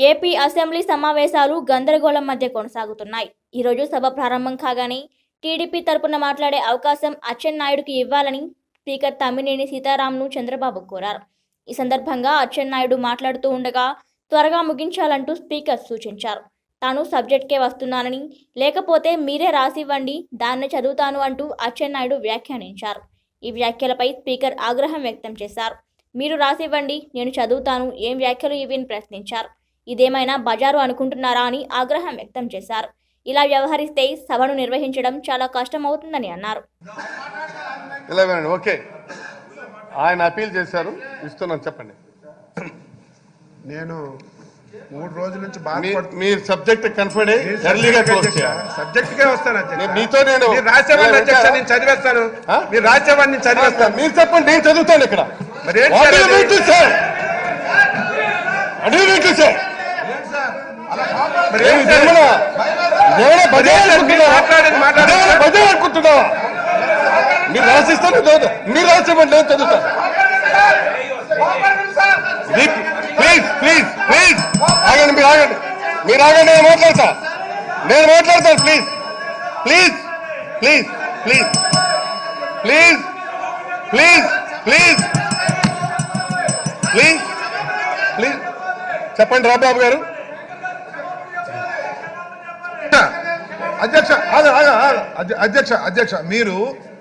AP assembly సమావేశాలు గందరగోళం మధ్య కొనసాగుతున్నాయి ఈరోజు సభ ప్రారంభం కాగానే టీడీపీ తరపున మాట్లాడే అవకాశం అచ్చెన్నాయుడుకి ఇవ్వాలని స్పీకర్ తమ్మినేని సీతారాంను చంద్రబాబు కోరారు ఈ సందర్భంగా అచ్చెన్నాయుడు మాట్లాడుతూ ఉండగా త్వరగా ముగించాలంటూ స్పీకర్ సూచించారు తాను సబ్జెక్ట్కే వస్తున్నానని లేకపోతే మీరే రాసివ్వండి దాన్ని చదువుతాను అంటూ అచ్చెన్నాయుడు వ్యాఖ్యానించారు ఈ వ్యాఖ్యలపై స్పీకర్ ఆగ్రహం వ్యక్తం చేశారు మీరు రాసివ్వండి నేను చదువుతాను ఏం వ్యాఖ్యలు ఇవి అని ప్రశ్నించారు ఇదేమైనా బజారు అనుకుంటున్నారా అని ఆగ్రహం వ్యక్తం చేశారు ఇలా వ్యవహరిస్తే సభను నిర్వహించడం చాలా కష్టమవుతుందని అన్నారు ఇలా వినండి ఓకే ఆయన అపీల్ చేశారు ఇస్తున్నాను చెప్పండి నేను మూడు రోజుల నుంచి మీ- బాధపడుతున్నా మీ సబ్జెక్ట్ కన్ఫర్డ్ ఎర్లీగా క్లోజ్ చేయాలి సబ్జెక్ట్ కే వస్తాను అధ్యక్ష. నేను మీతో నేను- మీరు రాసేవాడిని నేను అధ్యక్ష వచ్చా? నేను చదివేస్తాను ఆ? మీరు రాసేవాడిని నేను చదివేస్తాను మీరు చెప్పండి నేను చదువుతాను ఇక్కడ మరి ఏంటి What సార్ do you అది? mean to say? What do you mean to say? మరి ఏమి ఏంటి సార్? ఇదేమన్నా- ఇదేమన్నా మరి బజార్ ఏంటి సార్ మీరు అనుకుంటున్నావా? మాట్లాడేది మాట్లాడండి ఇదేమన్నా సార్. బజార్ అనుకుంటున్నావా మీరు రాసిస్తాను చదువుతా మీరు రాసేమండి నేను చదువుతాను ప్లీజ్ ప్లీజ్ ప్లీజ్ ఆగండి మీరు ఆగండి మీరు ఆగండి నేను మాట్లాడతా నేను మాట్లాడతాను please please please please please please please please please చెప్పండి రాబాబు గారు అధ్యక్ష ఆగ, ఆగ, ఆగ. అధ్య- అధ్యక్ష అధ్యక్ష మీరు